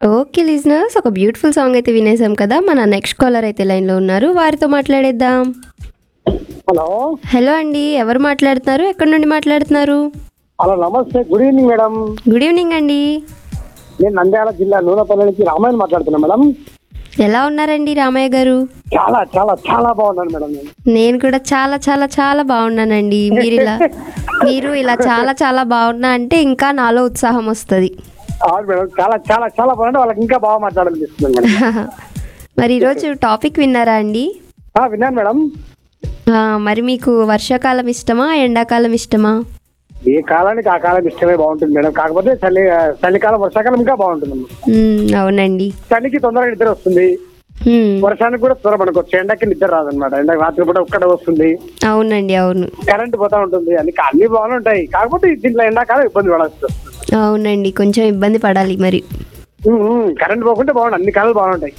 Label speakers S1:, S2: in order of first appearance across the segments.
S1: Okay listeners ఒక beautiful song అయితే వినేసాం కదా మన నెక్స్ట్ కాలర్ అయితే లైన్లో ఉన్నారు వారితో మాట్లాడేద్దాం
S2: హలో
S1: హలో అండి ఎవరు మాట్లాడుతున్నారు ఎక్కడి నుండి మాట్లాడుతున్నారు
S2: హలో నమస్తే good evening madam
S1: good evening అండి
S2: నేను నంద్యాల జిల్లా నూనెపల్లి నుంచి రామాయణ మాట్లాడుతున్నా మేడం
S1: ఎలా ఉన్నారండి రామయ్య గారు
S2: చాలా చాలా చాలా బాగున్నాను మేడం నేను
S1: నేను కూడా చాలా చాలా చాలా బాగున్నానండి మీరు ఇలా మీరు ఇలా చాలా చాలా బాగున్నా అంటే ఇంకా నాలో ఉత్సాహం వస్తుంది
S2: అవును మేడం చాలా చాలా చాలా బాగుంటే వాళ్ళకి ఇంకా బాగా మాట్లాడాలనిపిస్తుంది మేడం
S1: మరి ఈరోజు టాపిక్ విన్నారా అండి
S2: ఆ, విన్నాను మేడం
S1: ఆ, మరి మీకు వర్షాకాలం ఇష్టమా ఎండాకాలం ఇష్టమా
S2: ఏ కాలానికి ఆ కాలం ఇష్టమే బాగుంటుంది మేడం కాకపోతే చలి చలికాలం వర్షాకాలం ఇంకా బాగుంటుంది
S1: మ్మ్, అవునండి
S2: చలికి తొందరగా నిద్ర వస్తుంది
S1: మ్మ్,
S2: వర్షానికి కూడా త్వర పడుకోవచ్చు ఎండకి నిద్ర రాదనమాట ఎండ రాత్రి పూట ఒక్కడ వస్తుంది
S1: అవునండి అవును
S2: కరెంట్ పోతా ఉంటుంది అన్ని అన్ని బాగానే ఉంటాయి కాకపోతే దీంట్లో ఎండాకాలం ఇబ్బంది పడాల్సి వస్తుంది
S1: అవునండి కొంచెం ఇబ్బంది పడాలి మరి
S2: ఉమ్, ఉమ్, కరెంట్ పోకుంటే బాగుండు అన్ని కాలాలు బాగుంటాయి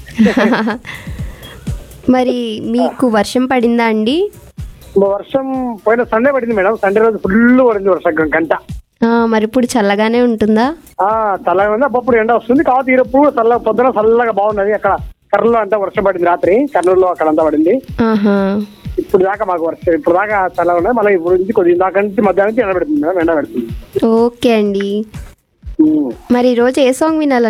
S1: మరి మీకు వర్షం పడిందా అండి
S2: వర్షం పోయిన సండే పడింది మేడం సండే రోజు ఫుల్ పడింది వర్షం గంట
S1: ఆ, మరి ఇప్పుడు చల్లగానే ఉంటుందా
S2: ఆ చల్లగా ఉంది అప్పుడు ఎండ వస్తుంది కాబట్టి ఈరప్పుడు చల్ల పొద్దున చల్లగా బాగున్నది అక్కడ కర్నూలు అంతా వర్షం పడింది రాత్రి కర్నూలులో అక్కడ అంతా పడింది
S1: ఆహా
S2: ఇప్పుడు దాకా మాకు వర్షం ఇప్పుడు దాకా చల్లగా ఉన్నది మళ్ళీ ఇప్పుడు నుంచి కొద్దిగా దాకా నుంచి మధ్యాహ్నం నుంచి ఎండ పెడుతుంది మేడం ఎండ పెడుతుంది
S1: ఓకే అండి
S2: ఉమ్.
S1: మరి ఈరోజు ఏ సాంగ్ వినాలి